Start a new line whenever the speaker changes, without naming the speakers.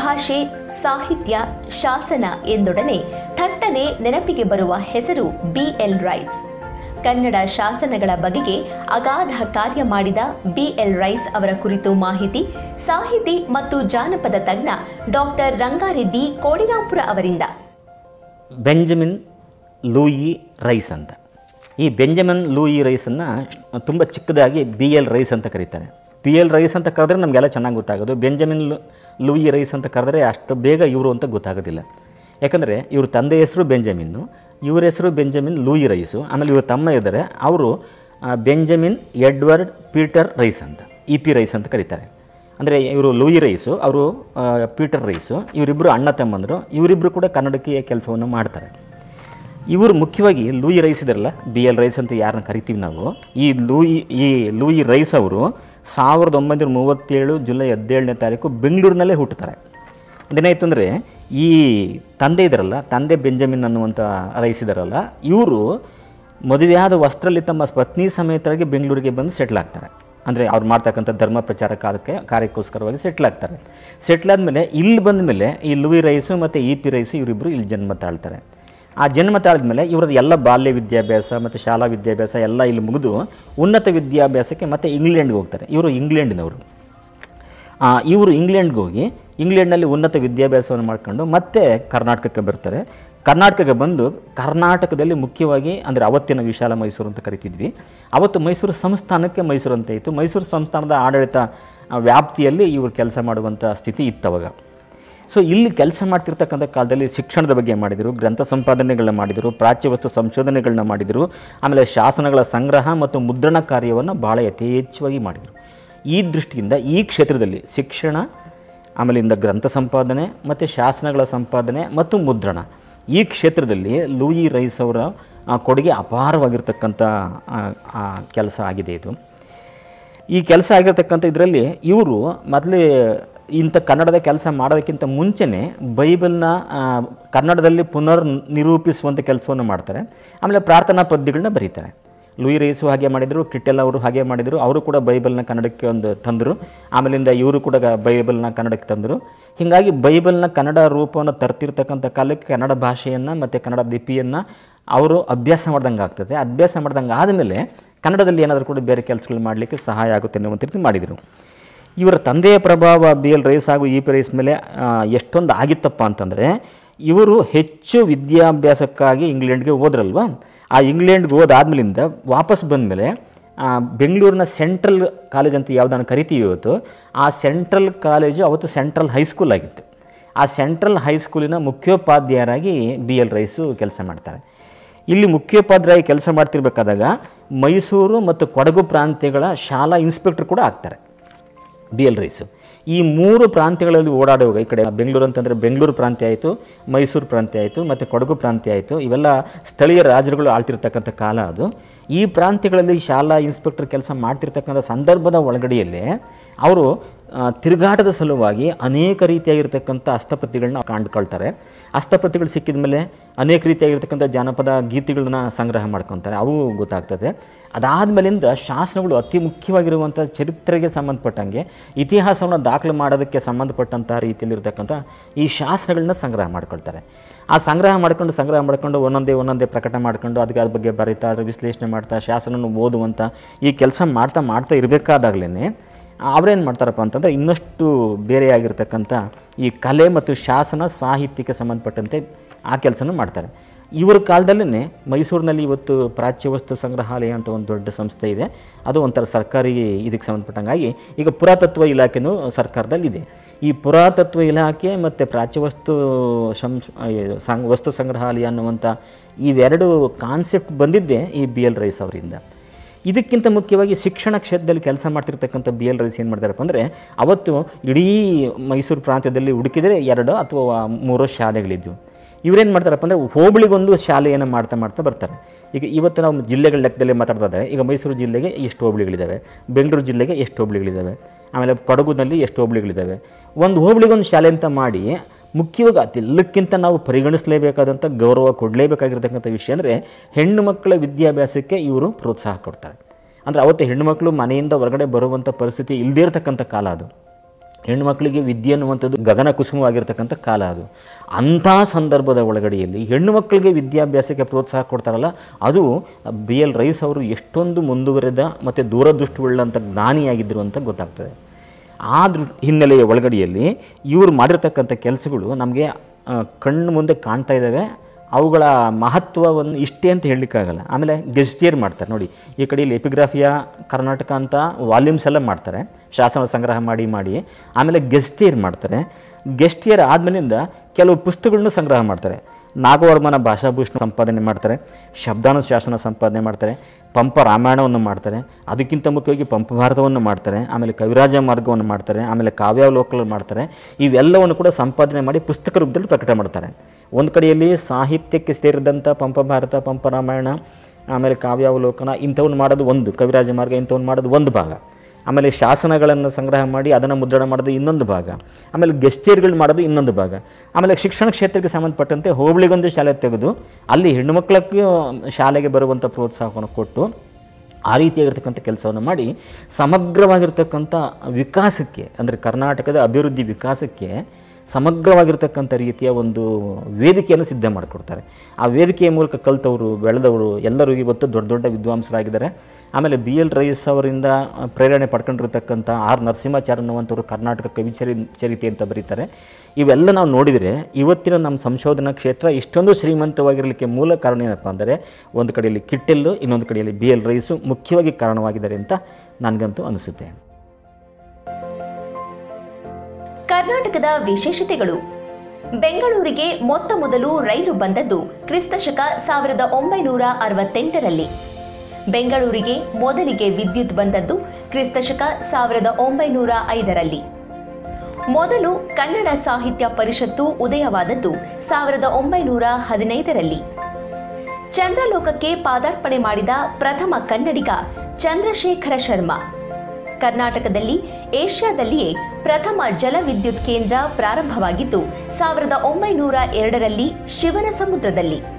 ಭಾಷೆ ಸಾಹಿತ್ಯ ಶಾಸನ ಎಂದೊಡನೆ ಥಟ್ಟನೆ ನೆನಪಿಗೆ ಬರುವ ಹೆಸರು ಬಿಎಲ್ ರೈಸ್ ಕನ್ನಡ ಶಾಸನಗಳ ಬಗೆಗೆ ಅಗಾಧ ಕಾರ್ಯ ಮಾಡಿದ ಬಿಎಲ್ ರೈಸ್ ಅವರ ಕುರಿತು ಮಾಹಿತಿ ಸಾಹಿತಿ ಮತ್ತು ಜಾನಪದ ತಜ್ಞ ಡಾಕ್ಟರ್ ರಂಗಾರೆಡ್ಡಿ ಕೋಡಿರಾಂಪುರ ಅವರಿಂದ
ಬೆಂಜಮಿನ್ ಲೂಯಿ ರೈಸ್ ಅಂತ ಈ ಬೆಂಜಮಿನ್ ಲೂಯಿ ರೈಸನ್ನು ತುಂಬ ಚಿಕ್ಕದಾಗಿ ಬಿ ಎಲ್ ರೈಸ್ ಅಂತ ಕರೀತಾರೆ ಬಿ ಎಲ್ ರೈಸ್ ಅಂತ ಕರೆದ್ರೆ ನಮಗೆಲ್ಲ ಚೆನ್ನಾಗಿ ಗೊತ್ತಾಗೋದು ಬೆಂಜಮಿನ್ ಲು- ಲೂಯಿ ರೈಸ್ ಅಂತ ಕರೆದ್ರೆ ಅಷ್ಟು ಬೇಗ ಇವರು ಅಂತ ಗೊತ್ತಾಗೋದಿಲ್ಲ ಯಾಕಂದರೆ ಇವ್ರ ತಂದೆ ಹೆಸರು ಬೆಂಜಮಿನ್ನು ಇವ್ರ ಹೆಸರು ಬೆಂಜಮಿನ್ ಲೂಯಿ ರೈಸು ಆಮೇಲೆ ಇವ್ರ ತಮ್ಮ ಇದ್ದಾರೆ ಅವರು ಆ, ಬೆಂಜಮಿನ್ ಎಡ್ವರ್ಡ್ ಪೀಟರ್ ರೈಸ್ ಅಂತ ಇ ಪಿ ರೈಸ್ ಅಂತ ಕರೀತಾರೆ ಅಂದರೆ ಇವರು ಲೂಯಿ ರೈಸು ಅವರು ಆ, ಪೀಟರ್ ರೈಸು ಇವರಿಬ್ಬರು ಅಣ್ಣ ತಮ್ಮಂದರು ಇವರಿಬ್ಬರು ಕೂಡ ಕನ್ನಡಕ್ಕೆ ಕೆಲಸವನ್ನು ಮಾಡ್ತಾರೆ ಇವರು ಮುಖ್ಯವಾಗಿ ಲೂಯಿ ರೈಸ್ ಇದಾರಲ್ಲ ಬಿ ಎಲ್ ರೈಸ್ ಅಂತ ಯಾರನ್ನ ಕರಿತೀವಿ ನಾವು ಈ ಲೂಯಿ ಈ ಲೂಯಿ ರೈಸ್ ಅವರು ಸಾವಿರದ ಒಂಬೈನೂರ ಮೂವತ್ತೇಳು ಜುಲೈ ಹದಿನೇಳನೇ ತಾರೀಕು ಬೆಂಗಳೂರಿನಲ್ಲೇ ಹುಟ್ಟುತ್ತಾರೆ ಅದೇನಾಯ್ತು ಅಂದರೆ ಈ ತಂದೆ ಇದಾರಲ್ಲ ತಂದೆ ಬೆಂಜಮಿನ್ ಅನ್ನುವಂಥ ರೈಸ್ ಇದಾರಲ್ಲ ಇವರು ಮದುವೆಯಾದ ವಸ್ತ್ರದಲ್ಲಿ ತಮ್ಮ ಪತ್ನಿ ಸಮೇತರಾಗಿ ಬೆಂಗಳೂರಿಗೆ ಬಂದು ಸೆಟ್ಲ್ ಆಗ್ತಾರೆ ಅಂದರೆ ಅವ್ರು ಮಾಡ್ತಕ್ಕಂಥ ಧರ್ಮ ಪ್ರಚಾರ ಕಾಲಕ್ಕೆ ಕಾರ್ಯಕ್ಕೋಸ್ಕರವಾಗಿ ಸೆಟ್ಲ್ ಆಗ್ತಾರೆ ಸೆಟ್ಲ್ ಆದಮೇಲೆ ಇಲ್ಲಿ ಬಂದ ಮೇಲೆ ಈ ಲೂಯಿ ರೈಸು ಮತ್ತು ಇ ಪಿ ರೈಸು ಇವರಿಬ್ಬರು ಇಲ್ಲಿ ಜನ್ಮ ತಾಳ್ತಾರೆ ಆ ಜನ್ಮ ತಾಳಿದ ಮೇಲೆ ಇವ್ರದ್ದು ಎಲ್ಲ ಬಾಲ್ಯ ವಿದ್ಯಾಭ್ಯಾಸ ಮತ್ತು ಶಾಲಾ ವಿದ್ಯಾಭ್ಯಾಸ ಎಲ್ಲ ಇಲ್ಲಿ ಮುಗಿದು ಉನ್ನತ ವಿದ್ಯಾಭ್ಯಾಸಕ್ಕೆ ಮತ್ತೆ ಇಂಗ್ಲೆಂಡ್ಗೆ ಹೋಗ್ತಾರೆ ಇವರು ಇಂಗ್ಲೆಂಡಿನವರು ಆ, ಇವರು ಇಂಗ್ಲೆಂಡ್ಗೆ ಹೋಗಿ ಇಂಗ್ಲೆಂಡ್ನಲ್ಲಿ ಉನ್ನತ ವಿದ್ಯಾಭ್ಯಾಸವನ್ನು ಮಾಡ್ಕೊಂಡು ಮತ್ತೆ ಕರ್ನಾಟಕಕ್ಕೆ ಬರ್ತಾರೆ ಕರ್ನಾಟಕಕ್ಕೆ ಬಂದು ಕರ್ನಾಟಕದಲ್ಲಿ ಮುಖ್ಯವಾಗಿ ಅಂದರೆ ಅವತ್ತಿನ ವಿಶಾಲ ಮೈಸೂರು ಅಂತ ಕರಿತಿದ್ವಿ ಅವತ್ತು ಮೈಸೂರು ಸಂಸ್ಥಾನಕ್ಕೆ ಮೈಸೂರು ಅಂತ ಇತ್ತು ಮೈಸೂರು ಸಂಸ್ಥಾನದ ಆಡಳಿತ ಆ, ವ್ಯಾಪ್ತಿಯಲ್ಲಿ ಇವರು ಕೆಲಸ ಮಾಡುವಂಥ ಸ್ಥಿತಿ ಇತ್ತು ಅವಾಗ ಸೊ ಇಲ್ಲಿ ಕೆಲಸ ಮಾಡ್ತಿರ್ತಕ್ಕಂಥ ಕಾಲದಲ್ಲಿ ಶಿಕ್ಷಣದ ಬಗ್ಗೆ ಮಾಡಿದರು ಗ್ರಂಥ ಸಂಪಾದನೆಗಳನ್ನ ಮಾಡಿದರು ಪ್ರಾಚ್ಯವಸ್ತು ಸಂಶೋಧನೆಗಳನ್ನ ಮಾಡಿದರು ಆಮೇಲೆ ಶಾಸನಗಳ ಸಂಗ್ರಹ ಮತ್ತು ಮುದ್ರಣ ಕಾರ್ಯವನ್ನು ಭಾಳ ಯಥೇಚ್ಛವಾಗಿ ಮಾಡಿದರು ಈ ದೃಷ್ಟಿಯಿಂದ ಈ ಕ್ಷೇತ್ರದಲ್ಲಿ ಶಿಕ್ಷಣ ಆಮೇಲಿಂದ ಗ್ರಂಥ ಸಂಪಾದನೆ ಮತ್ತು ಶಾಸನಗಳ ಸಂಪಾದನೆ ಮತ್ತು ಮುದ್ರಣ ಈ ಕ್ಷೇತ್ರದಲ್ಲಿ ಲೂಯಿ ರೈಸ್ ಅವರ ಆ, ಕೊಡುಗೆ ಅಪಾರವಾಗಿರ್ತಕ್ಕಂಥ ಕೆಲಸ ಆಗಿದೆ ಇದು ಈ ಕೆಲಸ ಆಗಿರ್ತಕ್ಕಂಥ ಇದರಲ್ಲಿ ಇವರು ಮೊದಲೇ ಇಂಥ ಕನ್ನಡದ ಕೆಲಸ ಮಾಡೋದಕ್ಕಿಂತ ಮುಂಚೆನೇ ಬೈಬಲ್ನ ಆ, ಕನ್ನಡದಲ್ಲಿ ಪುನರ್ ನಿರೂಪಿಸುವಂಥ ಕೆಲಸವನ್ನು ಮಾಡ್ತಾರೆ ಆಮೇಲೆ ಪ್ರಾರ್ಥನಾ ಪದ್ಯಗಳನ್ನ ಬರೀತಾರೆ ಲೂಯಿ ರೈಸು ಹಾಗೆ ಮಾಡಿದರು ಕಿಟ್ಟೆಲ್ ಅವರು ಹಾಗೆ ಮಾಡಿದರು ಅವರು ಕೂಡ ಬೈಬಲ್ನ ಕನ್ನಡಕ್ಕೆ ಒಂದು ತಂದರು ಆಮೇಲಿಂದ ಇವರು ಕೂಡ ಗ- ಬೈಬಲ್ನ ಕನ್ನಡಕ್ಕೆ ತಂದರು ಹೀಗಾಗಿ ಬೈಬಲ್ನ ಕನ್ನಡ ರೂಪವನ್ನು ತರ್ತಿರ್ತಕ್ಕಂಥ ಕಾಲಕ್ಕೆ ಕನ್ನಡ ಭಾಷೆಯನ್ನು ಮತ್ತು ಕನ್ನಡ ಲಿಪಿಯನ್ನು ಅವರು ಅಭ್ಯಾಸ ಮಾಡ್ದಂಗೆ ಆಗ್ತದೆ ಅಭ್ಯಾಸ ಮಾಡ್ದಂಗೆ ಆದಮೇಲೆ ಕನ್ನಡದಲ್ಲಿ ಏನಾದರೂ ಕೂಡ ಬೇರೆ ಕೆಲಸಗಳು ಮಾಡಲಿಕ್ಕೆ ಸಹಾಯ ಆಗುತ್ತೆ ಅನ್ನುವಂಥ ರೀತಿ ಮಾಡಿದರು ಇವರ ತಂದೆಯ ಪ್ರಭಾವ ಬಿ ಎಲ್ ರೈಸ್ ಹಾಗೂ ಇ ಪಿ ರೈಸ್ ಮೇಲೆ ಆ, ಎಷ್ಟೊಂದು ಆಗಿತ್ತಪ್ಪ ಅಂತಂದರೆ ಇವರು ಹೆಚ್ಚು ವಿದ್ಯಾಭ್ಯಾಸಕ್ಕಾಗಿ ಇಂಗ್ಲೆಂಡ್ಗೆ ಹೋದ್ರಲ್ವ ಆ ಇಂಗ್ಲೆಂಡ್ಗೆ ಹೋದಾದ್ಮೇಲಿಂದ ವಾಪಸ್ ಬಂದಮೇಲೆ ಬೆಂಗಳೂರಿನ ಸೆಂಟ್ರಲ್ ಕಾಲೇಜ್ ಅಂತ ಯಾವುದನ್ನು ಕರಿತೀವಿ ಇವತ್ತು ಆ ಸೆಂಟ್ರಲ್ ಕಾಲೇಜು ಅವತ್ತು ಸೆಂಟ್ರಲ್ ಹೈಸ್ಕೂಲ್ ಆಗಿತ್ತು ಆ ಸೆಂಟ್ರಲ್ ಹೈಸ್ಕೂಲಿನ ಮುಖ್ಯೋಪಾಧ್ಯಾಯರಾಗಿ ಬಿ ಎಲ್ ರೈಸು ಕೆಲಸ ಮಾಡ್ತಾರೆ ಇಲ್ಲಿ ಮುಖ್ಯೋಪಾಧ್ಯಾಯ ಕೆಲಸ ಮಾಡ್ತಿರ್ಬೇಕಾದಾಗ ಮೈಸೂರು ಮತ್ತು ಕೊಡಗು ಪ್ರಾಂತ್ಯಗಳ ಶಾಲಾ ಇನ್ಸ್ಪೆಕ್ಟರ್ ಕೂಡ ಆಗ್ತಾರೆ ಬಿ ಎಲ್ ರೈಸು ಈ ಮೂರು ಪ್ರಾಂತ್ಯಗಳಲ್ಲಿ ಓಡಾಡುವಾಗ ಈ ಕಡೆ ಬೆಂಗಳೂರು ಅಂತಂದರೆ ಬೆಂಗಳೂರು ಪ್ರಾಂತ್ಯ ಆಯಿತು ಮೈಸೂರು ಪ್ರಾಂತ್ಯ ಆಯಿತು ಮತ್ತು ಕೊಡಗು ಪ್ರಾಂತ್ಯ ಆಯಿತು ಇವೆಲ್ಲ ಸ್ಥಳೀಯ ರಾಜರುಗಳು ಆಳ್ತಿರ್ತಕ್ಕಂಥ ಕಾಲ ಅದು ಈ ಪ್ರಾಂತ್ಯಗಳಲ್ಲಿ ಶಾಲಾ ಇನ್ಸ್ಪೆಕ್ಟರ್ ಕೆಲಸ ಮಾಡ್ತಿರ್ತಕ್ಕಂಥ ಸಂದರ್ಭದ ಒಳಗಡೆಯಲ್ಲೇ ಅವರು ಆ, ತಿರುಗಾಟದ ಸಲುವಾಗಿ ಅನೇಕ ರೀತಿಯಾಗಿರ್ತಕ್ಕಂಥ ಹಸ್ತಪ್ರತಿಗಳನ್ನ ಕಂಡುಕೊಳ್ತಾರೆ ಹಸ್ತಪ್ರತಿಗಳು ಸಿಕ್ಕಿದ ಮೇಲೆ ಅನೇಕ ರೀತಿಯಾಗಿರ್ತಕ್ಕಂಥ ಜಾನಪದ ಗೀತೆಗಳನ್ನ ಸಂಗ್ರಹ ಮಾಡ್ಕೊತಾರೆ ಅವು ಗೊತ್ತಾಗ್ತದೆ ಅದಾದಮೇಲಿಂದ ಶಾಸನಗಳು ಅತಿ ಮುಖ್ಯವಾಗಿರುವಂಥ ಚರಿತ್ರೆಗೆ ಸಂಬಂಧಪಟ್ಟಂಗೆ ಇತಿಹಾಸವನ್ನು ದಾಖಲು ಮಾಡೋದಕ್ಕೆ ಸಂಬಂಧಪಟ್ಟಂಥ ರೀತಿಯಲ್ಲಿರ್ತಕ್ಕಂಥ ಈ ಶಾಸನಗಳನ್ನ ಸಂಗ್ರಹ ಮಾಡ್ಕೊಳ್ತಾರೆ ಆ ಸಂಗ್ರಹ ಮಾಡ್ಕೊಂಡು ಸಂಗ್ರಹ ಮಾಡ್ಕೊಂಡು ಒಂದೊಂದೇ ಒಂದೊಂದೇ ಪ್ರಕಟ ಮಾಡ್ಕೊಂಡು ಅದಕ್ಕೆ ಅದ್ರ ಬಗ್ಗೆ ಬರೀತಾ ಅದ್ರ ವಿಶ್ಲೇಷಣೆ ಮಾಡ್ತಾ ಶಾಸನವನ್ನು ಓದುವಂಥ ಈ ಕೆಲಸ ಮಾಡ್ತಾ ಮಾಡ್ತಾ ಇರಬೇಕಾದಾಗಲೇ ಅವರೇನು ಮಾಡ್ತಾರಪ್ಪ ಅಂತಂದರೆ ಇನ್ನಷ್ಟು ಬೇರೆಯಾಗಿರ್ತಕ್ಕಂಥ ಈ ಕಲೆ ಮತ್ತು ಶಾಸನ ಸಾಹಿತ್ಯಕ್ಕೆ ಸಂಬಂಧಪಟ್ಟಂತೆ ಆ ಕೆಲಸನೂ ಮಾಡ್ತಾರೆ ಇವರ ಕಾಲದಲ್ಲೇ ಮೈಸೂರಿನಲ್ಲಿ ಇವತ್ತು ಪ್ರಾಚ್ಯವಸ್ತು ಸಂಗ್ರಹಾಲಯ ಅಂತ ಒಂದು ದೊಡ್ಡ ಸಂಸ್ಥೆ ಇದೆ ಅದು ಒಂಥರ ಸರ್ಕಾರಿ ಇದಕ್ಕೆ ಸಂಬಂಧಪಟ್ಟಂಗಾಗಿ ಈಗ ಪುರಾತತ್ವ ಇಲಾಖೆನೂ ಸರ್ಕಾರದಲ್ಲಿದೆ ಈ ಪುರಾತತ್ವ ಇಲಾಖೆ ಮತ್ತು ಪ್ರಾಚ್ಯವಸ್ತು ಶಂ ಸಂಗ್ ವಸ್ತು ಸಂಗ್ರಹಾಲಯ ಅನ್ನುವಂಥ ಇವೆರಡು ಕಾನ್ಸೆಪ್ಟ್ ಬಂದಿದ್ದೇ ಈ ಬಿ ಎಲ್ ರೈಸ್ ಅವರಿಂದ ಇದಕ್ಕಿಂತ ಮುಖ್ಯವಾಗಿ ಶಿಕ್ಷಣ ಕ್ಷೇತ್ರದಲ್ಲಿ ಕೆಲಸ ಮಾಡ್ತಿರ್ತಕ್ಕಂಥ ಬಿ ಎಲ್ ರೈಸ್ ಏನು ಮಾಡ್ತಾರಪ್ಪ ಅಂದರೆ ಅವತ್ತು ಇಡೀ ಮೈಸೂರು ಪ್ರಾಂತ್ಯದಲ್ಲಿ ಹುಡುಕಿದರೆ ಎರಡು ಅಥವಾ ಮೂರೋ ಶಾಲೆಗಳಿದ್ವು ಇವರೇನು ಮಾಡ್ತಾರಪ್ಪ ಅಂದರೆ ಹೋಬಳಿಗೊಂದು ಶಾಲೆಯನ್ನು ಮಾಡ್ತಾ ಮಾಡ್ತಾ ಬರ್ತಾರೆ ಈಗ ಇವತ್ತು ನಾವು ಜಿಲ್ಲೆಗಳ ಲೆಕ್ಕದಲ್ಲಿ ಮಾತಾಡ್ತಾ ಈಗ ಮೈಸೂರು ಜಿಲ್ಲೆಗೆ ಎಷ್ಟು ಹೋಬಳಿಗಳಿದ್ದಾವೆ ಬೆಂಗಳೂರು ಜಿಲ್ಲೆಗೆ ಎಷ್ಟು ಹೋಬಳಿಗಳಿದ್ದಾವೆ ಆಮೇಲೆ ಕೊಡಗುನಲ್ಲಿ ಎಷ್ಟು ಹೋಬಳಿಗಳಿದ್ದಾವೆ ಒಂದು ಹೋಬಳಿಗೊಂದು ಶಾಲೆ ಅಂತ ಮಾಡಿ ಮುಖ್ಯವಾಗಿ ಅದೆಲ್ಲಕ್ಕಿಂತ ನಾವು ಪರಿಗಣಿಸಲೇಬೇಕಾದಂಥ ಗೌರವ ಕೊಡಲೇಬೇಕಾಗಿರ್ತಕ್ಕಂಥ ವಿಷಯ ಅಂದರೆ ಹೆಣ್ಣು ಮಕ್ಕಳ ವಿದ್ಯಾಭ್ಯಾಸಕ್ಕೆ ಇವರು ಪ್ರೋತ್ಸಾಹ ಕೊಡ್ತಾರೆ ಅಂದರೆ ಅವತ್ತು ಹೆಣ್ಣುಮಕ್ಕಳು ಮನೆಯಿಂದ ಹೊರಗಡೆ ಬರುವಂಥ ಪರಿಸ್ಥಿತಿ ಇಲ್ಲದೇ ಇರತಕ್ಕಂಥ ಕಾಲ ಅದು ಹೆಣ್ಣುಮಕ್ಕಳಿಗೆ ವಿದ್ಯೆ ಅನ್ನುವಂಥದ್ದು ಗಗನ ಕುಸುಮವಾಗಿರ್ತಕ್ಕಂಥ ಕಾಲ ಅದು ಅಂಥ ಸಂದರ್ಭದ ಒಳಗಡೆಯಲ್ಲಿ ಹೆಣ್ಣು ಮಕ್ಕಳಿಗೆ ವಿದ್ಯಾಭ್ಯಾಸಕ್ಕೆ ಪ್ರೋತ್ಸಾಹ ಕೊಡ್ತಾರಲ್ಲ ಅದು ಬಿ ಎಲ್ ರೈಸ್ ಅವರು ಎಷ್ಟೊಂದು ಮುಂದುವರೆದ ಮತ್ತು ದೂರದೃಷ್ಟಿಯುಳ್ಳಂಥ ಜ್ಞಾನಿಯಾಗಿದ್ದರು ಅಂತ ಗೊತ್ತಾಗ್ತದೆ ಆ ದೃ ಹಿನ್ನೆಲೆಯ ಒಳಗಡೆಯಲ್ಲಿ ಇವರು ಮಾಡಿರ್ತಕ್ಕಂಥ ಕೆಲಸಗಳು ನಮಗೆ ಆ, ಕಣ್ಣು ಮುಂದೆ ಕಾಣ್ತಾ ಇದ್ದಾವೆ ಅವುಗಳ ಮಹತ್ವವನ್ನು ಇಷ್ಟೇ ಅಂತ ಹೇಳಲಿಕ್ಕಾಗಲ್ಲ ಆಮೇಲೆ ಗೆಸ್ಟಿಯರ್ ಮಾಡ್ತಾರೆ ನೋಡಿ ಈ ಕಡೆಯಲ್ಲಿ ಎಪಿಗ್ರಾಫಿಯಾ ಕರ್ನಾಟಕ ಅಂತ ವಾಲ್ಯೂಮ್ಸ್ ಎಲ್ಲ ಮಾಡ್ತಾರೆ ಶಾಸನ ಸಂಗ್ರಹ ಮಾಡಿ ಮಾಡಿ ಆಮೇಲೆ ಗೆಸ್ಟಿಯರ್ ಮಾಡ್ತಾರೆ ಗೆಸ್ಟಿಯರ್ ಆದಮೇಲಿಂದ ಕೆಲವು ಪುಸ್ತಕಗಳನ್ನು ಸಂಗ್ರಹ ಮಾಡ್ತಾರೆ ನಾಗವರ್ಮನ ಭಾಷಾಭೂಷಣ ಸಂಪಾದನೆ ಮಾಡ್ತಾರೆ ಶಬ್ದಾನು ಶಾಸನ ಸಂಪಾದನೆ ಮಾಡ್ತಾರೆ ಪಂಪ ರಾಮಾಯಣವನ್ನು ಮಾಡ್ತಾರೆ ಅದಕ್ಕಿಂತ ಮುಖ್ಯವಾಗಿ ಪಂಪ ಭಾರತವನ್ನು ಮಾಡ್ತಾರೆ ಆಮೇಲೆ ಕವಿರಾಜ ಮಾರ್ಗವನ್ನು ಮಾಡ್ತಾರೆ ಆಮೇಲೆ ಕಾವ್ಯಾವಲೋಕನ ಮಾಡ್ತಾರೆ ಇವೆಲ್ಲವನ್ನು ಕೂಡ ಸಂಪಾದನೆ ಮಾಡಿ ಪುಸ್ತಕ ರೂಪದಲ್ಲಿ ಪ್ರಕಟ ಮಾಡ್ತಾರೆ ಒಂದು ಕಡೆಯಲ್ಲಿ ಸಾಹಿತ್ಯಕ್ಕೆ ಸೇರಿದಂಥ ಪಂಪ ಭಾರತ ಪಂಪ ರಾಮಾಯಣ ಆಮೇಲೆ ಕಾವ್ಯಾವಲೋಕನ ಇಂಥವನ್ನು ಮಾಡೋದು ಒಂದು ಕವಿರಾಜ ಮಾರ್ಗ ಇಂಥವನ್ನು ಮಾಡೋದು ಒಂದು ಭಾಗ ಆಮೇಲೆ ಶಾಸನಗಳನ್ನು ಸಂಗ್ರಹ ಮಾಡಿ ಅದನ್ನು ಮುದ್ರಣ ಮಾಡೋದು ಇನ್ನೊಂದು ಭಾಗ ಆಮೇಲೆ ಗೆಸ್ಟಿಯರ್ಗಳು ಮಾಡೋದು ಇನ್ನೊಂದು ಭಾಗ ಆಮೇಲೆ ಶಿಕ್ಷಣ ಕ್ಷೇತ್ರಕ್ಕೆ ಸಂಬಂಧಪಟ್ಟಂತೆ ಹೋಬಳಿಗೊಂದು ಶಾಲೆ ತೆಗೆದು ಅಲ್ಲಿ ಹೆಣ್ಣುಮಕ್ಕಳಕ್ಕೆ ಶಾಲೆಗೆ ಬರುವಂಥ ಪ್ರೋತ್ಸಾಹವನ್ನು ಕೊಟ್ಟು ಆ ರೀತಿಯಾಗಿರ್ತಕ್ಕಂಥ ಕೆಲಸವನ್ನು ಮಾಡಿ ಸಮಗ್ರವಾಗಿರ್ತಕ್ಕಂಥ ವಿಕಾಸಕ್ಕೆ ಅಂದರೆ ಕರ್ನಾಟಕದ ಅಭಿವೃದ್ಧಿ ವಿಕಾಸಕ್ಕೆ ಸಮಗ್ರವಾಗಿರ್ತಕ್ಕಂಥ ರೀತಿಯ ಒಂದು ವೇದಿಕೆಯನ್ನು ಸಿದ್ಧ ಮಾಡಿಕೊಡ್ತಾರೆ ಆ ವೇದಿಕೆಯ ಮೂಲಕ ಕಲ್ತವರು ಬೆಳೆದವರು ಎಲ್ಲರೂ ಇವತ್ತು ದೊಡ್ಡ ದೊಡ್ಡ ವಿದ್ವಾಂಸರಾಗಿದ್ದಾರೆ ಆಮೇಲೆ ಬಿ ಎಲ್ ರೈಸ್ ಅವರಿಂದ ಪ್ರೇರಣೆ ಪಡ್ಕೊಂಡಿರ್ತಕ್ಕಂಥ ಆರ್ ನರಸಿಂಹಾಚಾರ್ಯ ಅನ್ನುವಂಥವ್ರು ಕರ್ನಾಟಕ ಕವಿ ಚರಿ ಚರಿತೆ ಅಂತ ಬರೀತಾರೆ ಇವೆಲ್ಲ ನಾವು ನೋಡಿದರೆ ಇವತ್ತಿನ ನಮ್ಮ ಸಂಶೋಧನಾ ಕ್ಷೇತ್ರ ಇಷ್ಟೊಂದು ಶ್ರೀಮಂತವಾಗಿರಲಿಕ್ಕೆ ಮೂಲ ಕಾರಣ ಏನಪ್ಪ ಅಂದರೆ ಒಂದು ಕಡೆಯಲ್ಲಿ ಕಿಟ್ಟೆಲ್ಲು ಇನ್ನೊಂದು ಕಡೆಯಲ್ಲಿ ಬಿ ಎಲ್ ರೈಸು ಮುಖ್ಯವಾಗಿ ಕಾರಣವಾಗಿದ್ದಾರೆ ಅಂತ ನನಗಂತೂ ಅನಿಸುತ್ತೆ
ಕರ್ನಾಟಕದ ವಿಶೇಷತೆಗಳು ಬೆಂಗಳೂರಿಗೆ ಮೊತ್ತ ಮೊದಲು ರೈಲು ಬಂದದ್ದು ಕ್ರಿಸ್ತಶಕ ಸಾವಿರದ ಒಂಬೈನೂರ ಅರವತ್ತೆಂಟರಲ್ಲಿ ಬೆಂಗಳೂರಿಗೆ ಮೊದಲಿಗೆ ವಿದ್ಯುತ್ ಬಂದದ್ದು ಕ್ರಿಸ್ತಶಕ ಸಾವಿರದ ಒಂಬೈನೂರ ಐದರಲ್ಲಿ ಮೊದಲು ಕನ್ನಡ ಸಾಹಿತ್ಯ ಪರಿಷತ್ತು ಉದಯವಾದದ್ದು ಸಾವಿರದ ಒಂಬೈನೂರ ಹದಿನೈದರಲ್ಲಿ ಚಂದ್ರಲೋಕಕ್ಕೆ ಪಾದಾರ್ಪಣೆ ಮಾಡಿದ ಪ್ರಥಮ ಕನ್ನಡಿಗ ಚಂದ್ರಶೇಖರ ಶರ್ಮಾ ಕರ್ನಾಟಕದಲ್ಲಿ ಏಷ್ಯಾದಲ್ಲಿಯೇ ಪ್ರಥಮ ಜಲವಿದ್ಯುತ್ ಕೇಂದ್ರ ಪ್ರಾರಂಭವಾಗಿದ್ದು ಸಾವಿರದ ಒಂಬೈನೂರ ಎರಡರಲ್ಲಿ ಶಿವನ ಸಮುದ್ರದಲ್ಲಿ